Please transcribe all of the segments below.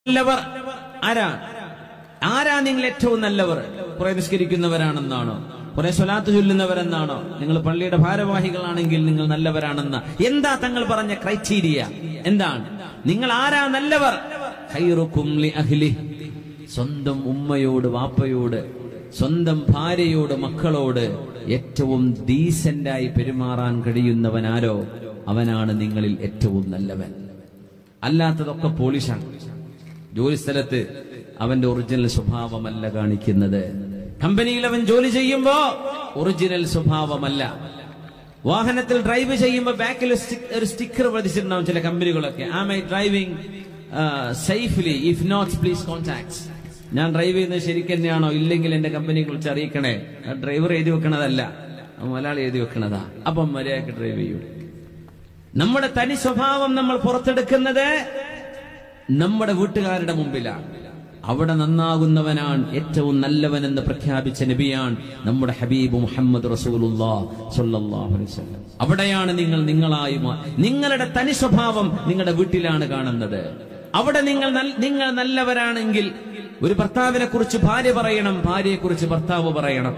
നല്ലവർ ആരാ ആരാ നിങ്ങൾ ഏറ്റവും നല്ലവർ കുറെ നിസ്കരിക്കുന്നവരാണെന്നാണോ കുറെ സ്വലാത്ത് ചൊല്ലുന്നവരെന്നാണോ നിങ്ങൾ പള്ളിയുടെ ഭാരവാഹികളാണെങ്കിൽ നിങ്ങൾ നല്ലവരാണെന്ന എന്താ തങ്ങൾ പറഞ്ഞ ക്രൈറ്റീരിയ എന്താണ് നിങ്ങൾ ആരാ നല്ലവർ ഖൈറുക്കും ലി അഹ്ലി സ്വന്തം ഉമ്മയോട് വാപ്പയോട് സ്വന്തം ഭാര്യയോട് മക്കളോട് ഏറ്റവും ഡീസന്റായി പെരുമാറാൻ കഴിയുന്നവനാരോ അവനാണ് നിങ്ങളിൽ ഏറ്റവും നല്ലവൻ അല്ലാത്തതൊക്കെ പോളിഷാണ് ജോലി സ്ഥലത്ത് അവന്റെ ഒറിജിനൽ സ്വഭാവമല്ല കാണിക്കുന്നത് കമ്പനിയിൽ അവൻ ജോലി ചെയ്യുമ്പോ ഒറിജിനൽ സ്വഭാവമല്ല വാഹനത്തിൽ ഡ്രൈവ് ചെയ്യുമ്പോൾ ബാക്കിൽ ഒരു സ്റ്റിക്കർ പതിച്ചിട്ടുണ്ടാവും ചില കമ്പനികളൊക്കെ am I driving safely if not please contact ഞാൻ ഡ്രൈവ് ചെയ്യുന്നത് ശരിക്കും തന്നെയാണോ ഇല്ലെങ്കിൽ എന്റെ കമ്പനിയെ കുറിച്ച് അറിയിക്കണേ ഡ്രൈവർ എഴുതി വെക്കണതല്ല മലയാളി എഴുതി വെക്കണതാ അപ്പം മര്യാദക്ക് ഡ്രൈവ് ചെയ്യൂ നമ്മുടെ തനി സ്വഭാവം നമ്മൾ പുറത്തെടുക്കുന്നത് നമ്മുടെ വീട്ടുകാരുടെ മുമ്പിലാണ് അവിടെ നന്നാകുന്നവനാണ് ഏറ്റവും നല്ലവനെന്ന് പ്രഖ്യാപിച്ച നബിയാണ് നമ്മുടെ ഹബീബ് മുഹമ്മദ് റസൂലുല്ലാഹു അവിടെയാണ് നിങ്ങൾ നിങ്ങളായി മാ- നിങ്ങളുടെ തനി സ്വഭാവം നിങ്ങളുടെ വീട്ടിലാണ് കാണുന്നത് അവിടെ നിങ്ങൾ നൽ- നിങ്ങൾ നല്ലവരാണെങ്കിൽ ഒരു ഭർത്താവിനെ കുറിച്ച് ഭാര്യ പറയണം ഭാര്യയെ കുറിച്ച് ഭർത്താവ് പറയണം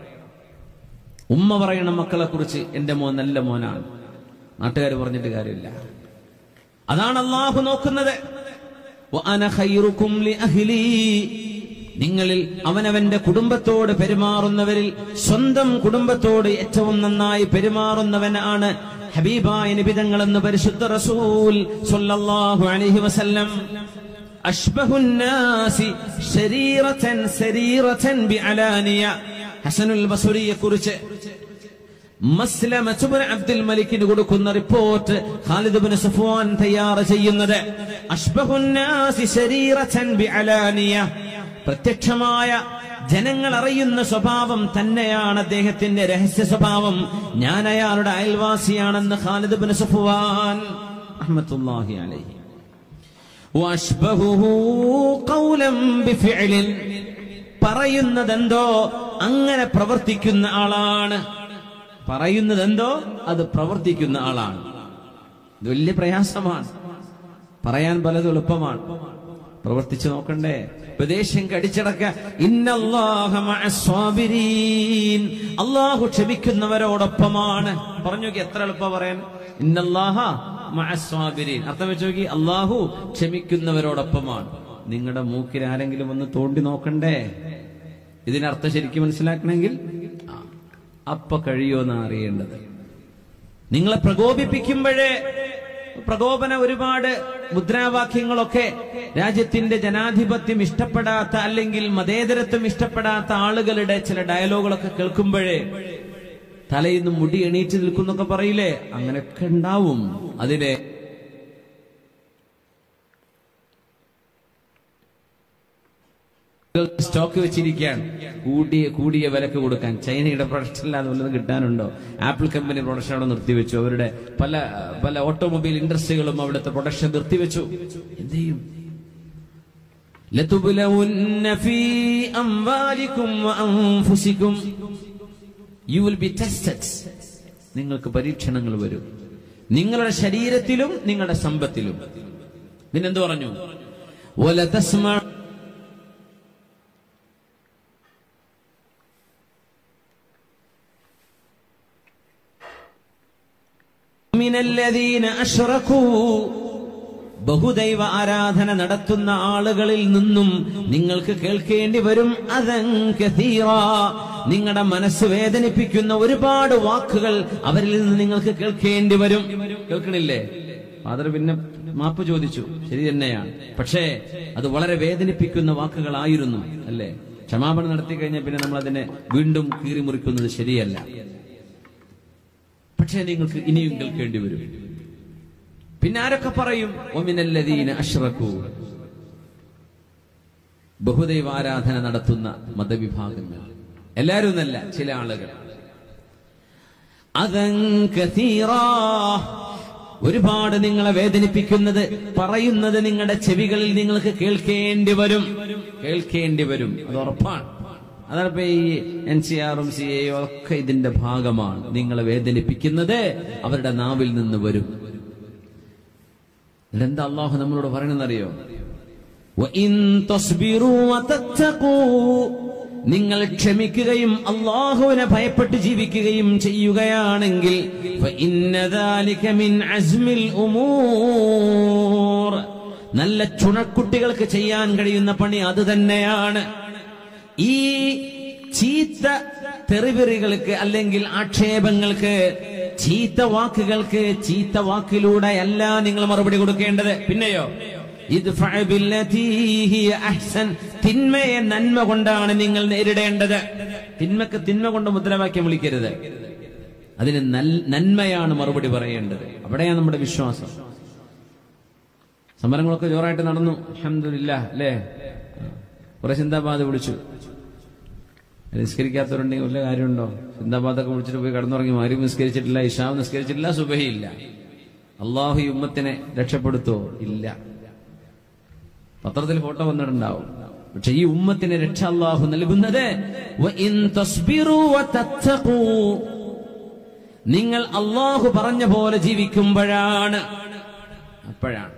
ഉമ്മ പറയണം മക്കളെ കുറിച്ച് എന്റെ മോൻ നല്ല മോനാണ് നാട്ടുകാർ പറഞ്ഞിട്ട് കാര്യമില്ല അതാണ് അള്ളാഹു നോക്കുന്നത് വഅന ഖൈറുക്കും ലിഅഹ്ലി. നിങ്ങളിൽ അവനവന്റെ കുടുംബത്തോട് പെരുമാറുന്നവരിൽ സ്വന്തം കുടുംബത്തോട് ഏറ്റവും നന്നായി പെരുമാറുന്നവനാണ് ഹബീബായ നിബിതങ്ങൾ എന്ന് പരിശുദ്ധ റസൂൽ സ്വല്ലല്ലാഹു അലൈഹി വസല്ലം അഷ്ബഹുൻ നാസി ശരീറതൻ സരീറതൻ ബിഅലാനിയ ഹസനുൽ ബസ്രിയെ കുറിച്ച് മസ്ലമത്ത് ഇബ്നു അബ്ദുൽ മലിക്കിന് കൊടുക്കുന്ന റിപ്പോർട്ട് ഖാലിദ് ബിൻ സഫ്വാൻ തയ്യാർ ചെയ്യുന്നത് അഷ്ബഹുൻ നാസി ശരീറതൻ ബിഅലാനിയ പ്രത്യക്ഷമായ ജനങ്ങൾ അറിയുന്ന സ്വഭാവം തന്നെയാണ് അദ്ദേഹത്തിന്റെ രഹസ്യ സ്വഭാവം ഞാൻ അയാളുടെ അയൽവാസിയാണെന്ന് ഖാലിദ് ബിൻ സഫ്വാൻ റഹ്മത്തുള്ളാഹി അലൈഹി വഅഷ്ബഹുഹു ഖൗലൻ ബിഫിഅലിൻ പറയുന്നതെന്തോ അങ്ങനെ പ്രവർത്തിക്കുന്ന ആളാണ് പറയുന്നതെന്തോ അത് പ്രവർത്തിക്കുന്ന ആളാണ് ഇത് വലിയ പ്രയാസമാണ് പറയാൻ പലതും എളുപ്പമാണ് പ്രവർത്തിച്ചു നോക്കണ്ടേ ഉപദേശം കടിച്ചടക്ക ഇന്നല്ലാഹ മഅസ്വാബിരീൻ അള്ളാഹു ക്ഷമിക്കുന്നവരോടൊപ്പമാണ് പറഞ്ഞു നോക്കി എത്ര എളുപ്പം പറയാൻ ഇന്നല്ലാഹ മഅസ്വാബിരീൻ അർത്ഥം വെച്ച് നോക്കി അള്ളാഹു ക്ഷമിക്കുന്നവരോടൊപ്പമാണ് നിങ്ങളുടെ മൂക്കിൽ ആരെങ്കിലും ഒന്ന് തോണ്ടി നോക്കണ്ടേ ഇതിനർത്ഥം ശരിക്കും മനസ്സിലാക്കണമെങ്കിൽ ആ, അപ്പൊ കഴിയുമെന്ന് അറിയേണ്ടത് നിങ്ങളെ പ്രകോപിപ്പിക്കുമ്പോഴേ പ്രകോപന ഒരുപാട് മുദ്രാവാക്യങ്ങളൊക്കെ രാജ്യത്തിന്റെ ജനാധിപത്യം ഇഷ്ടപ്പെടാത്ത അല്ലെങ്കിൽ മതേതരത്വം ഇഷ്ടപ്പെടാത്ത ആളുകളുടെ ചില ഡയലോഗുകളൊക്കെ കേൾക്കുമ്പോഴേ തലയിൽ നിന്ന് മുടി എണീറ്റ് നിൽക്കുന്നൊക്കെ പറയില്ലേ അങ്ങനെയൊക്കെ ഉണ്ടാവും അതിനെ സ്റ്റോക്ക് വെച്ചിരിക്കുകയാണ് കൂടിയ കൂടിയ വിലക്ക് കൊടുക്കാൻ ചൈനയുടെ പ്രൊഡക്ഷൻ അല്ലാതെ വല്ലതും കിട്ടാനുണ്ടോ ആപ്പിൾ കമ്പനി പ്രൊഡക്ഷൻ അവിടെ നിർത്തിവെച്ചു അവരുടെ പല പല ഓട്ടോമൊബൈൽ ഇൻഡസ്ട്രികളും അവിടുത്തെ പ്രൊഡക്ഷൻ നിർത്തിവെച്ചു എന്ത് ചെയ്യും لتبلون في أموالكم وأنفسكم You will be tested. നിങ്ങൾക്ക് പരീക്ഷണങ്ങൾ വരും നിങ്ങളുടെ ശരീരത്തിലും നിങ്ങളുടെ സമ്പത്തിലും പിന്നെന്ത് പറഞ്ഞു وَلَتَسْمَعُ من الذين أشركوا ബഹുദൈവ ആരാധന നടത്തുന്ന ആളുകളിൽ നിന്നും നിങ്ങൾക്ക് കേൾക്കേണ്ടി വരും അതങ്കീറ നിങ്ങളുടെ മനസ്സ് വേദനിപ്പിക്കുന്ന ഒരുപാട് വാക്കുകൾ അവരിൽ നിന്ന് നിങ്ങൾക്ക് കേൾക്കേണ്ടി വരും കേൾക്കണില്ലേ ഫാദർ പിന്നെ മാപ്പ് ചോദിച്ചു ശരി തന്നെയാണ് പക്ഷേ അത് വളരെ വേദനിപ്പിക്കുന്ന വാക്കുകളായിരുന്നു അല്ലേ ക്ഷമാപണം നടത്തി കഴിഞ്ഞാൽ പിന്നെ നമ്മൾ അതിനെ വീണ്ടും കീറി മുറിക്കുന്നത് ശരിയല്ല പക്ഷേ നിങ്ങൾക്ക് ഇനിയും കേൾക്കേണ്ടി വരും പിന്നെ ആരൊക്കെ പറയും ഒമിനല്ലദീന അഷ്റഖു ബഹുദൈവാരാധന നടത്തുന്ന മതവിഭാഗങ്ങൾ എല്ലാവരും എന്നല്ല ചില ആളുകൾ അതങ്കീറാ ഒരുപാട് നിങ്ങളെ വേദനിപ്പിക്കുന്നത് പറയുന്നത് നിങ്ങളുടെ ചെവികളിൽ നിങ്ങൾക്ക് കേൾക്കേണ്ടി വരും കേൾക്കേണ്ടി വരും അത് ഉറപ്പാണ് അതാണ് ഇപ്പൊ ഈ എൻ സി ആറും സി എയും ഒക്കെ ഇതിന്റെ ഭാഗമാണ് നിങ്ങളെ വേദനിപ്പിക്കുന്നത് അവരുടെ നാവിൽ നിന്ന് വരും ഇതെന്താ അള്ളാഹു നമ്മളോട് പറയണമെന്നറിയോ وإن تصبروا وتتقوا നിങ്ങൾ ക്ഷമിക്കുകയും അള്ളാഹുവിനെ ഭയപ്പെട്ട് ജീവിക്കുകയും ചെയ്യുകയാണെങ്കിൽ فإن ذلك من عزم الأمور. നല്ല ചുണക്കുട്ടികൾക്ക് ചെയ്യാൻ കഴിയുന്ന പണി അത് തന്നെയാണ് ഈ ചീത്ത തെറിവെറികൾക്ക് അല്ലെങ്കിൽ ആക്ഷേപങ്ങൾക്ക് ചീത്ത വാക്കുകൾക്ക് ചീത്ത വാക്കിലൂടെ അല്ല നിങ്ങൾ മറുപടി കൊടുക്കേണ്ടത് പിന്നെയോ ഇദ്ഫഅ ബില്ലതീ ഹിയ അഹ്സൻ തിന്മയെ നന്മ കൊണ്ടാണ് നിങ്ങൾ നേരിടേണ്ടത് തിന്മക്ക് തിന്മ കൊണ്ട് മുദ്രാവാക്യം വിളിക്കരുത് അതിന് നൽ- നന്മയാണ് മറുപടി പറയേണ്ടത് അവിടെയാണ് നമ്മുടെ വിശ്വാസം സമരങ്ങളൊക്കെ ജോറായിട്ട് നടന്നു അഹമ്മദില്ല അല്ലേ കുറെ ചിന്താബാധ വിളിച്ചു നിസ്കരിക്കാത്തവരുണ്ടെങ്കിൽ വല്ല കാര്യമുണ്ടോ ചിന്താബാധൊക്കെ വിളിച്ചിട്ട് പോയി കടന്നുറങ്ങി മാരും നിസ്കരിച്ചിട്ടില്ല ഇഷാവ് നിസ്കരിച്ചിട്ടില്ല സുബഹിയില്ല അള്ളാഹു ഈ ഉമ്മത്തിനെ രക്ഷപ്പെടുത്തോ ഇല്ല പത്രത്തിൽ ഫോട്ടോ വന്നിട്ടുണ്ടാവും പക്ഷെ ഈ ഉമ്മത്തിന് രക്ഷ അള്ളാഹു നൽകുന്നത് വഇൻ തസ്ബിറൂ വതത്തഖൂ. നിങ്ങൾ അള്ളാഹു പറഞ്ഞ പോലെ ജീവിക്കുമ്പോഴാണ് അപ്പോഴാണ്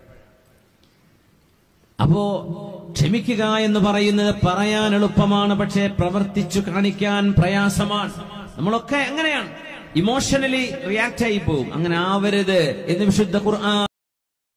അപ്പോ ക്ഷമിക്കുക എന്ന് പറയുന്നത് പറയാൻ എളുപ്പമാണ് പക്ഷേ പ്രവർത്തിച്ചു കാണിക്കാൻ പ്രയാസമാണ് നമ്മളൊക്കെ അങ്ങനെയാണ് ഇമോഷണലി റിയാക്ട് ആയി പോവും അങ്ങനെ ആവരുത് എന്ന് വിശുദ്ധ ഖുർആൻ